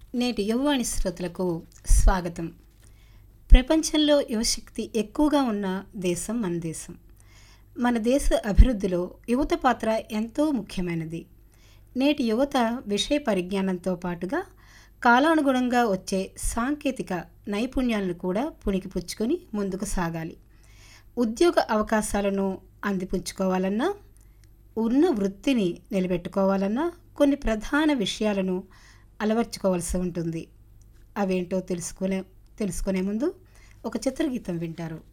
నేటి యువవాణి శ్రోతలకు స్వాగతం ప్రపంచంలో యువశక్తి ఎక్కువగా ఉన్న దేశం మన దేశం మన దేశ అభివృద్ధిలో యువత పాత్ర ఎంతో ముఖ్యమైనది నేటి యువత విషయ పరిజ్ఞానంతో పాటుగా కాలానుగుణంగా వచ్చే సాంకేతిక నైపుణ్యాలను కూడా పుణికిపుచ్చుకొని ముందుకు సాగాలి ఉద్యోగ అవకాశాలను అందిపుచ్చుకోవాలన్నా ఉన్న వృత్తిని నిలబెట్టుకోవాలన్నా కొన్ని ప్రధాన విషయాలను అలవర్చుకోవాల్సి ఉంటుంది అవేంటో తెలుసుకునే తెలుసుకునే ముందు ఒక చిత్రగీతం వింటారు